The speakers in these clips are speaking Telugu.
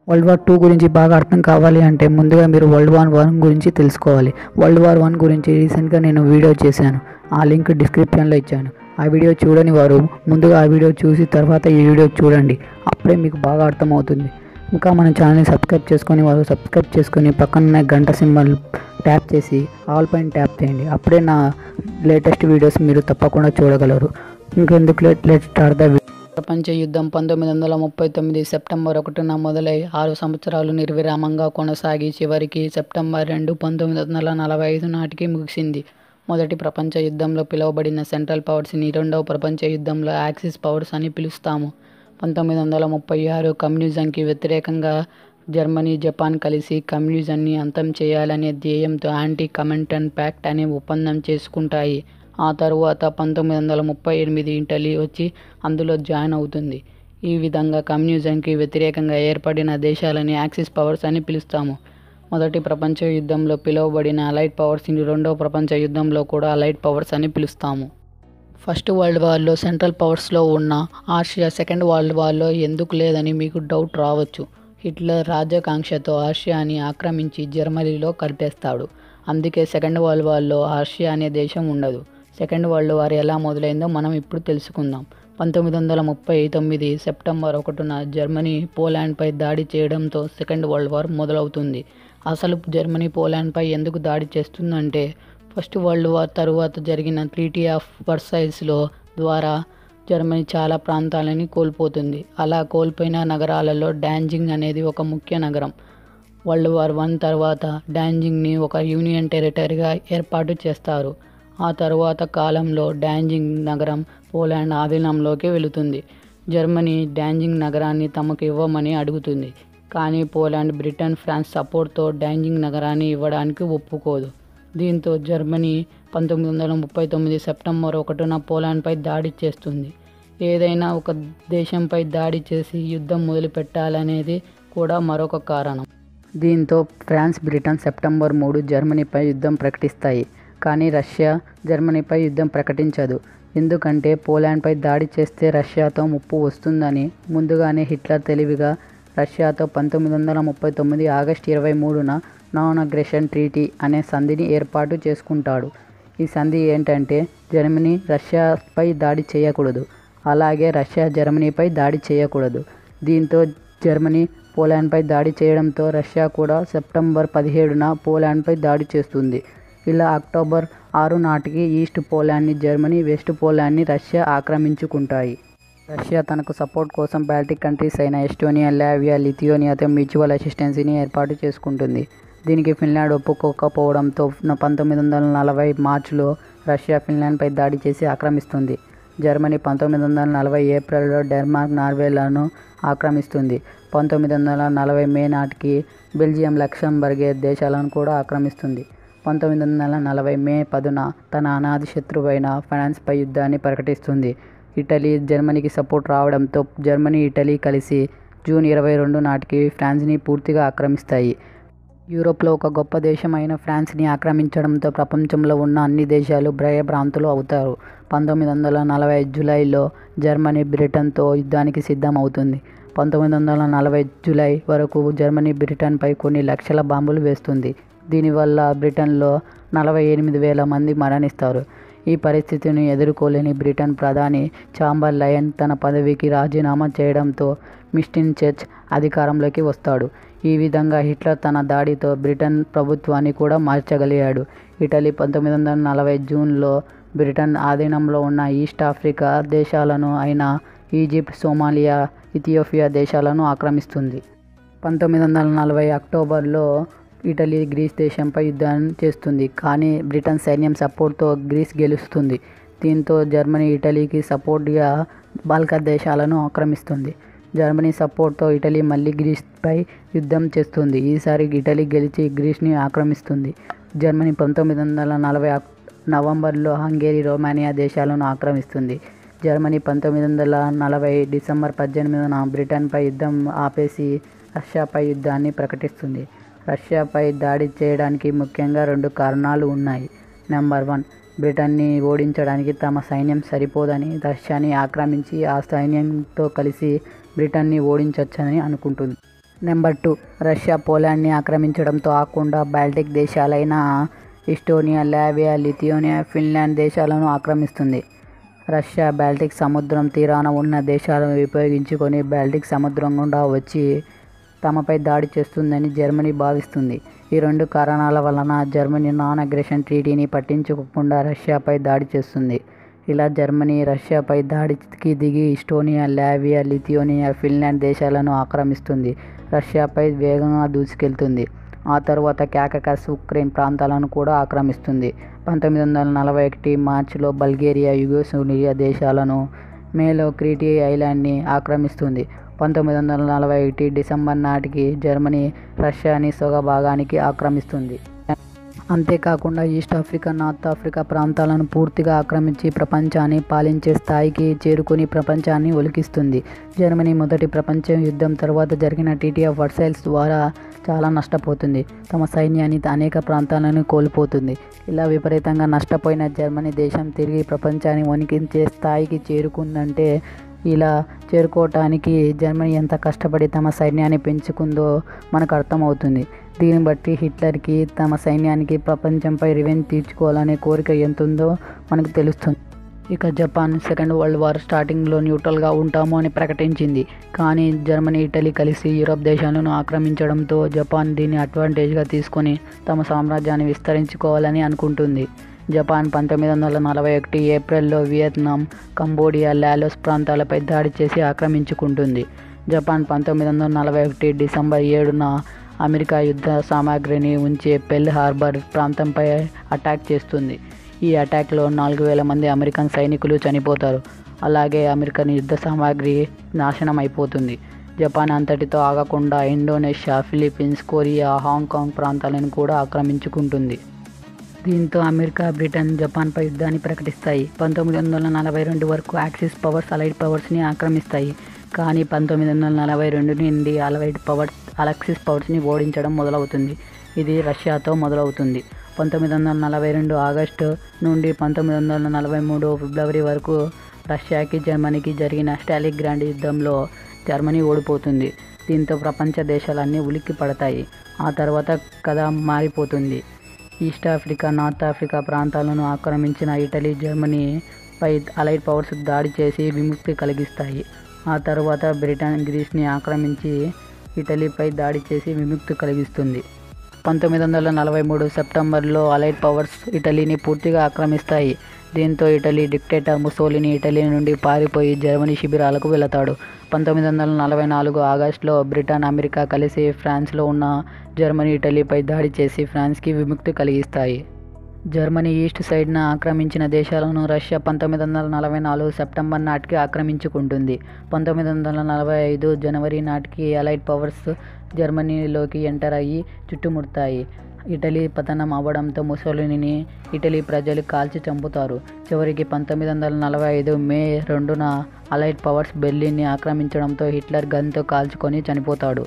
వరల్డ్ వార్ టూ గురించి బాగా అర్థం కావాలి అంటే ముందుగా మీరు వరల్డ్ వార్ వన్ గురించి తెలుసుకోవాలి వరల్డ్ వార్ వన్ గురించి రీసెంట్గా నేను వీడియో చేశాను ఆ లింక్ డిస్క్రిప్షన్లో ఇచ్చాను ఆ వీడియో చూడని వారు ముందుగా ఆ వీడియో చూసి తర్వాత ఈ వీడియో చూడండి అప్పుడే మీకు బాగా అర్థమవుతుంది ఇంకా మన ఛానల్ని సబ్స్క్రైబ్ చేసుకొని వారు సబ్స్క్రైబ్ చేసుకొని పక్కన గంట సింబల్ ట్యాప్ చేసి ఆల్ పైన ట్యాప్ చేయండి అప్పుడే నా లేటెస్ట్ వీడియోస్ మీరు తప్పకుండా చూడగలరు ఇంకెందుకు లేట్ లేట్ స్టార్ట్ ద ప్రపంచ యుద్ధం పంతొమ్మిది వందల ముప్పై తొమ్మిది సెప్టెంబర్ ఒకటిన మొదలై ఆరు సంవత్సరాలు నిర్విరామంగా కొనసాగి చివరికి సెప్టెంబర్ రెండు పంతొమ్మిది వందల నలభై ఐదు నాటికి ముగిసింది మొదటి ప్రపంచ యుద్ధంలో పిలువబడిన సెంట్రల్ పవర్స్ని రెండవ ప్రపంచ యుద్ధంలో యాక్సిస్ పవర్స్ అని పిలుస్తాము పంతొమ్మిది వందల ముప్పై ఆరు కమ్యూనిజంకి వ్యతిరేకంగా జర్మనీ జపాన్ కలిసి కమ్యూనిజంని అంతం చేయాలనే ధ్యేయంతో యాంటీ కమెంటన్ ప్యాక్ట్ అనే ఒప్పందం చేసుకుంటాయి ఆ తరువాత పంతొమ్మిది వందల ముప్పై ఎనిమిది ఇటలీ వచ్చి అందులో జాయిన్ అవుతుంది ఈ విధంగా కమ్యూనిజంకి వ్యతిరేకంగా ఏర్పడిన దేశాలని యాక్సిస్ పవర్స్ అని పిలుస్తాము మొదటి ప్రపంచ యుద్ధంలో పిలువబడిన అలైట్ పవర్స్ని రెండవ ప్రపంచ యుద్ధంలో కూడా అలైట్ పవర్స్ అని పిలుస్తాము ఫస్ట్ వరల్డ్ వార్లో సెంట్రల్ పవర్స్లో ఉన్న ఆసియా సెకండ్ వరల్డ్ వార్లో ఎందుకు లేదని మీకు డౌట్ రావచ్చు హిట్లర్ రాజకాంక్షతో ఆసియాని ఆక్రమించి జర్మనీలో కలిపేస్తాడు అందుకే సెకండ్ వరల్డ్ వార్లో ఆసియా అనే దేశం ఉండదు సెకండ్ వరల్డ్ వార్ ఎలా మొదలైందో మనం ఇప్పుడు తెలుసుకుందాం పంతొమ్మిది వందల ముప్పై తొమ్మిది సెప్టెంబర్ ఒకటిన జర్మనీ పోలాండ్పై దాడి చేయడంతో సెకండ్ వరల్డ్ వార్ మొదలవుతుంది అసలు జర్మనీ పోలాండ్పై ఎందుకు దాడి చేస్తుందంటే ఫస్ట్ వరల్డ్ వార్ తరువాత జరిగిన ట్రీటీ ఆఫ్ వర్సైల్స్లో ద్వారా జర్మనీ చాలా ప్రాంతాలని కోల్పోతుంది అలా కోల్పోయిన నగరాలలో డాంజింగ్ అనేది ఒక ముఖ్య నగరం వరల్డ్ వార్ వన్ తర్వాత డాంజింగ్ని ఒక యూనియన్ టెరిటరీగా ఏర్పాటు చేస్తారు ఆ తరువాత కాలంలో డాంజింగ్ నగరం పోలాండ్ ఆధీనంలోకి వెళుతుంది జర్మనీ డాంజింగ్ నగరాన్ని తమకు ఇవ్వమని అడుగుతుంది కానీ పోలాండ్ బ్రిటన్ ఫ్రాన్స్ సపోర్ట్తో డాంజింగ్ నగరాన్ని ఇవ్వడానికి ఒప్పుకోదు దీంతో జర్మనీ పంతొమ్మిది వందల ముప్పై తొమ్మిది సెప్టెంబర్ ఒకటిన పోలాండ్పై దాడి చేస్తుంది ఏదైనా ఒక దేశంపై దాడి చేసి యుద్ధం మొదలుపెట్టాలనేది కూడా మరొక కారణం దీంతో ఫ్రాన్స్ బ్రిటన్ సెప్టెంబర్ మూడు జర్మనీపై యుద్ధం ప్రకటిస్తాయి కానీ రష్యా జర్మనీపై యుద్ధం ప్రకటించదు ఎందుకంటే పోలాండ్పై దాడి చేస్తే రష్యాతో ముప్పు వస్తుందని ముందుగానే హిట్లర్ తెలివిగా రష్యాతో పంతొమ్మిది వందల ముప్పై తొమ్మిది ఆగస్టు ఇరవై మూడున నాన్ అగ్రెషన్ ట్రీటీ అనే సంధిని ఏర్పాటు చేసుకుంటాడు ఈ సంధి ఏంటంటే జర్మనీ రష్యాపై దాడి చేయకూడదు అలాగే రష్యా జర్మనీపై దాడి చేయకూడదు దీంతో జర్మనీ పోలాండ్పై దాడి చేయడంతో రష్యా కూడా సెప్టెంబర్ పదిహేడున పోలాండ్పై దాడి చేస్తుంది ఇలా అక్టోబర్ ఆరు నాటికి ఈస్ట్ పోలాండ్ని జర్మనీ వెస్ట్ పోలాండ్ని రష్యా ఆక్రమించుకుంటాయి రష్యా తనకు సపోర్ట్ కోసం బాల్టిక్ కంట్రీస్ అయిన ఎస్టోనియా లావియా లిథియోనియాతో మ్యూచువల్ అసిస్టెన్సీని ఏర్పాటు చేసుకుంటుంది దీనికి ఫిన్లాండ్ ఒప్పుకోకపోవడంతో పంతొమ్మిది వందల నలభై మార్చిలో రష్యా ఫిన్లాండ్పై దాడి చేసి ఆక్రమిస్తుంది జర్మనీ పంతొమ్మిది వందల నలభై ఏప్రిల్లో డెన్మార్క్ నార్వేలను ఆక్రమిస్తుంది పంతొమ్మిది వందల నలభై మే నాటికి బెల్జియం లక్సంబర్గే దేశాలను కూడా ఆక్రమిస్తుంది పంతొమ్మిది వందల నలభై మే పదున తన అనాది శత్రువైన ఫ్రాన్స్పై యుద్ధాన్ని ప్రకటిస్తుంది ఇటలీ జర్మనీకి సపోర్ట్ రావడంతో జర్మనీ ఇటలీ కలిసి జూన్ ఇరవై రెండు నాటికి ఫ్రాన్స్ని పూర్తిగా ఆక్రమిస్తాయి యూరోప్లో ఒక గొప్ప దేశం అయిన ఫ్రాన్స్ని ఆక్రమించడంతో ప్రపంచంలో ఉన్న అన్ని దేశాలు భయభ్రాంతులు అవుతారు పంతొమ్మిది వందల నలభై జూలైలో జర్మనీ బ్రిటన్తో యుద్ధానికి సిద్ధం అవుతుంది పంతొమ్మిది వందల నలభై జూలై వరకు జర్మనీ బ్రిటన్పై కొన్ని లక్షల బాంబులు వేస్తుంది దీనివల్ల బ్రిటన్లో నలభై ఎనిమిది వేల మంది మరణిస్తారు ఈ పరిస్థితిని ఎదుర్కోలేని బ్రిటన్ ప్రధాని చాంబర్ లయన్ తన పదవికి రాజీనామా చేయడంతో మిస్టిన్ చర్చ్ అధికారంలోకి వస్తాడు ఈ విధంగా హిట్లర్ తన దాడితో బ్రిటన్ ప్రభుత్వాన్ని కూడా మార్చగలిగాడు ఇటలీ పంతొమ్మిది వందల నలభై జూన్లో బ్రిటన్ ఆధీనంలో ఉన్న ఈస్ట్ ఆఫ్రికా దేశాలను అయిన ఈజిప్ట్ సోమాలియా ఇథియోపియా దేశాలను ఆక్రమిస్తుంది పంతొమ్మిది వందల నలభై అక్టోబర్లో ఇటలీ గ్రీస్ దేశంపై యుద్ధం చేస్తుంది కానీ బ్రిటన్ సైన్యం సపోర్ట్తో గ్రీస్ గెలుస్తుంది దీంతో జర్మనీ ఇటలీకి సపోర్ట్గా బాల్కన్ దేశాలను ఆక్రమిస్తుంది జర్మనీ సపోర్ట్తో ఇటలీ మళ్ళీ గ్రీస్పై యుద్ధం చేస్తుంది ఈసారి ఇటలీ గెలిచి గ్రీస్ని ఆక్రమిస్తుంది జర్మనీ పంతొమ్మిది వందల నలభై నవంబర్లో హంగేరీ రొమానియా దేశాలను ఆక్రమిస్తుంది జర్మనీ పంతొమ్మిది వందల నలభై డిసెంబర్ పద్దెనిమిదిన బ్రిటన్పై యుద్ధం ఆపేసి రష్యాపై యుద్ధాన్ని ప్రకటిస్తుంది రష్యాపై దాడి చేయడానికి ముఖ్యంగా రెండు కారణాలు ఉన్నాయి నెంబర్ వన్ బ్రిటన్ని ఓడించడానికి తమ సైన్యం సరిపోదని రష్యాని ఆక్రమించి ఆ సైన్యంతో కలిసి బ్రిటన్ని ఓడించవచ్చని అనుకుంటుంది నెంబర్ టూ రష్యా పోలాండ్ని ఆక్రమించడంతో ఆకుండా బాల్టిక్ దేశాలైన ఇస్టోనియా లావియా లిథియోనియా ఫిన్లాండ్ దేశాలను ఆక్రమిస్తుంది రష్యా బాల్టిక్ సముద్రం తీరాన ఉన్న దేశాలను ఉపయోగించుకొని బాల్టిక్ సముద్రం గుండా వచ్చి తమపై దాడి చేస్తుందని జర్మనీ భావిస్తుంది ఈ రెండు కారణాల వలన జర్మనీ నాన్ అగ్రెషన్ ట్రీటీని పట్టించుకోకుండా రష్యాపై దాడి చేస్తుంది ఇలా జర్మనీ రష్యాపై దాడికి దిగి ఇస్టోనియా లావియా లిథియోనియా ఫిన్లాండ్ దేశాలను ఆక్రమిస్తుంది రష్యాపై వేగంగా దూసుకెళ్తుంది ఆ తర్వాత క్యాకకస్ ఉక్రెయిన్ ప్రాంతాలను కూడా ఆక్రమిస్తుంది పంతొమ్మిది వందల నలభై ఒకటి మార్చిలో బల్గేరియా యుగోస్లోవియా దేశాలను మేలో క్రీటీ ఐలాండ్ని ఆక్రమిస్తుంది పంతొమ్మిది వందల నలభై ఒకటి డిసెంబర్ నాటికి జర్మనీ రష్యాని సొగ భాగానికి ఆక్రమిస్తుంది అంతేకాకుండా ఈస్ట్ ఆఫ్రికా నార్త్ ఆఫ్రికా ప్రాంతాలను పూర్తిగా ఆక్రమించి ప్రపంచాన్ని పాలించే స్థాయికి చేరుకుని ప్రపంచాన్ని ఒలికిస్తుంది జర్మనీ మొదటి ప్రపంచ యుద్ధం తర్వాత జరిగిన టీటీ ఆఫ్ వర్సైల్స్ ద్వారా చాలా నష్టపోతుంది తమ సైన్యాన్ని అనేక ప్రాంతాలను కోల్పోతుంది ఇలా విపరీతంగా నష్టపోయిన జర్మనీ దేశం తిరిగి ప్రపంచాన్ని వణికించే స్థాయికి చేరుకుందంటే ఇలా చేరుకోవటానికి జర్మనీ ఎంత కష్టపడి తమ సైన్యాన్ని పెంచుకుందో మనకు అర్థమవుతుంది దీన్ని బట్టి హిట్లర్కి తమ సైన్యానికి ప్రపంచంపై రివెంజ్ తీర్చుకోవాలనే కోరిక ఎంత ఉందో మనకు తెలుస్తుంది ఇక జపాన్ సెకండ్ వరల్డ్ వార్ స్టార్టింగ్లో న్యూట్రల్గా ఉంటాము అని ప్రకటించింది కానీ జర్మనీ ఇటలీ కలిసి యూరప్ దేశాలను ఆక్రమించడంతో జపాన్ దీన్ని అడ్వాంటేజ్గా తీసుకొని తమ సామ్రాజ్యాన్ని విస్తరించుకోవాలని అనుకుంటుంది జపాన్ పంతొమ్మిది వందల నలభై ఒకటి ఏప్రిల్లో వియత్నాం కంబోడియా లాలోస్ ప్రాంతాలపై దాడి చేసి ఆక్రమించుకుంటుంది జపాన్ పంతొమ్మిది వందల నలభై ఒకటి డిసెంబర్ ఏడున అమెరికా యుద్ధ సామాగ్రిని ఉంచే పెల్ హార్బర్ ప్రాంతంపై అటాక్ చేస్తుంది ఈ అటాక్లో నాలుగు వేల మంది అమెరికన్ సైనికులు చనిపోతారు అలాగే అమెరికన్ యుద్ధ సామాగ్రి నాశనం అయిపోతుంది జపాన్ అంతటితో ఆగకుండా ఇండోనేషియా ఫిలిప్పీన్స్ కొరియా హాంకాంగ్ ప్రాంతాలను కూడా ఆక్రమించుకుంటుంది దీంతో అమెరికా బ్రిటన్ జపాన్పై యుద్ధాన్ని ప్రకటిస్తాయి పంతొమ్మిది వందల నలభై రెండు వరకు యాక్సిస్ పవర్స్ అలైడ్ పవర్స్ని ఆక్రమిస్తాయి కానీ పంతొమ్మిది వందల నలభై రెండు నుండి అలైడ్ పవర్స్ అలక్సిస్ పవర్స్ని ఓడించడం మొదలవుతుంది ఇది రష్యాతో మొదలవుతుంది పంతొమ్మిది వందల నలభై రెండు ఆగస్టు నుండి పంతొమ్మిది వందల నలభై మూడు ఫిబ్రవరి వరకు రష్యాకి జర్మనీకి జరిగిన స్టాలిక్ గ్రాండ్ యుద్ధంలో జర్మనీ ఓడిపోతుంది దీంతో ప్రపంచ దేశాలన్నీ ఉలిక్కి పడతాయి ఆ తర్వాత కథ మారిపోతుంది ఈస్ట్ ఆఫ్రికా నార్త్ ఆఫ్రికా ప్రాంతాలను ఆక్రమించిన ఇటలీ జర్మనీ పై అలైడ్ పవర్స్ దాడి చేసి విముక్తి కలిగిస్తాయి ఆ తర్వాత బ్రిటన్ గ్రీస్ని ఆక్రమించి ఇటలీపై దాడి చేసి విముక్తి కలిగిస్తుంది పంతొమ్మిది వందల నలభై మూడు సెప్టెంబర్లో అలైడ్ పవర్స్ ఇటలీని పూర్తిగా ఆక్రమిస్తాయి దీంతో ఇటలీ డిక్టేటర్ ముసోలిని ఇటలీ నుండి పారిపోయి జర్మనీ శిబిరాలకు వెళతాడు పంతొమ్మిది వందల నలభై నాలుగు ఆగస్టులో బ్రిటన్ అమెరికా కలిసి ఫ్రాన్స్లో ఉన్న జర్మనీ ఇటలీపై దాడి చేసి ఫ్రాన్స్కి విముక్తి కలిగిస్తాయి జర్మనీ ఈస్ట్ సైడ్న ఆక్రమించిన దేశాలను రష్యా పంతొమ్మిది వందల నలభై నాలుగు సెప్టెంబర్ నాటికి ఆక్రమించుకుంటుంది పంతొమ్మిది వందల నలభై ఐదు జనవరి నాటికి అలైడ్ పవర్స్ జర్మనీలోకి ఎంటర్ అయ్యి చుట్టుముడతాయి ఇటలీ పతనం అవ్వడంతో ముసోలిని ఇటలీ ప్రజలు కాల్చి చంపుతారు చివరికి పంతొమ్మిది వందల నలభై ఐదు మే రెండున అలైడ్ పవర్స్ బెర్లిన్ని ఆక్రమించడంతో హిట్లర్ గన్తో కాల్చుకొని చనిపోతాడు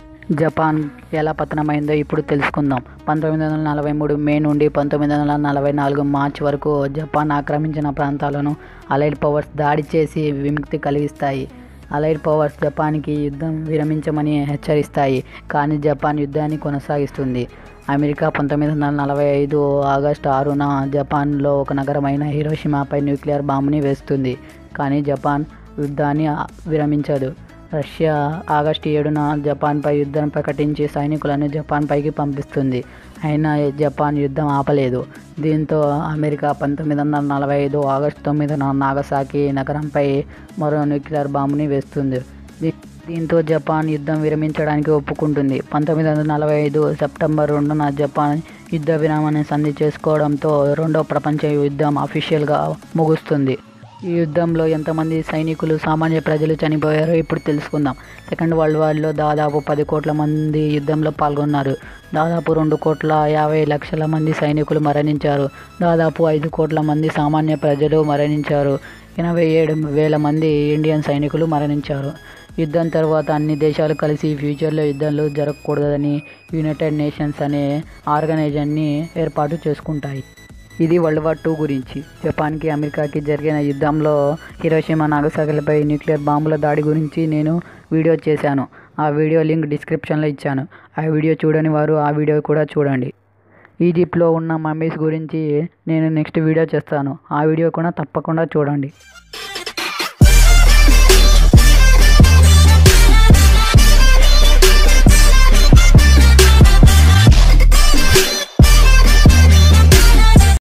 జపాన్ ఎలా పతనమైందో ఇప్పుడు తెలుసుకుందాం పంతొమ్మిది వందల నలభై మూడు మే నుండి పంతొమ్మిది వందల నలభై నాలుగు మార్చ్ వరకు జపాన్ ఆక్రమించిన ప్రాంతాలను అలైడ్ పవర్స్ దాడి చేసి విముక్తి కలిగిస్తాయి అలైడ్ పవర్స్ జపాన్కి యుద్ధం విరమించమని హెచ్చరిస్తాయి కానీ జపాన్ యుద్ధాన్ని కొనసాగిస్తుంది అమెరికా పంతొమ్మిది వందల నలభై ఐదు ఆగస్టు ఆరున జపాన్లో ఒక నగరమైన హిరోషిమాపై న్యూక్లియర్ బాంబుని వేస్తుంది కానీ జపాన్ యుద్ధాన్ని విరమించదు రష్యా ఆగస్టు ఏడున జపాన్పై యుద్ధం ప్రకటించి సైనికులను జపాన్ పైకి పంపిస్తుంది అయినా జపాన్ యుద్ధం ఆపలేదు దీంతో అమెరికా పంతొమ్మిది వందల నలభై ఐదు ఆగస్టు తొమ్మిదిన నాగసాకి నగరంపై మరో న్యూక్లియర్ బాంబుని వేస్తుంది దీ- దీంతో జపాన్ యుద్ధం విరమించడానికి ఒప్పుకుంటుంది పంతొమ్మిది వందల నలభై ఐదు సెప్టెంబర్ రెండున జపాన్ యుద్ధ విరామాన్ని సంధి చేసుకోవడంతో రెండో ప్రపంచ యుద్ధం అఫీషియల్గా ముగుస్తుంది ఈ యుద్ధంలో ఎంతమంది సైనికులు సామాన్య ప్రజలు చనిపోయారో ఇప్పుడు తెలుసుకుందాం సెకండ్ వరల్డ్ వార్లో దాదాపు పది కోట్ల మంది యుద్ధంలో పాల్గొన్నారు దాదాపు రెండు కోట్ల యాభై లక్షల మంది సైనికులు మరణించారు దాదాపు ఐదు కోట్ల మంది సామాన్య ప్రజలు మరణించారు ఎనభై ఏడు వేల మంది ఇండియన్ సైనికులు మరణించారు యుద్ధం తర్వాత అన్ని దేశాలు కలిసి ఫ్యూచర్లో యుద్ధాలు జరగకూడదని యునైటెడ్ నేషన్స్ అనే ఆర్గనైజేషన్ని ఏర్పాటు చేసుకుంటాయి ఇది వరల్డ్ వార్ టూ గురించి జపాన్కి అమెరికాకి జరిగిన యుద్ధంలో హిరోషిమా నాగసాకిలపై న్యూక్లియర్ బాంబుల దాడి గురించి నేను వీడియో చేశాను ఆ వీడియో లింక్ డిస్క్రిప్షన్లో ఇచ్చాను ఆ వీడియో చూడని వారు ఆ వీడియో కూడా చూడండి ఈజిప్ట్లో ఉన్న మమ్మీస్ గురించి నేను నెక్స్ట్ వీడియో చేస్తాను ఆ వీడియో కూడా తప్పకుండా చూడండి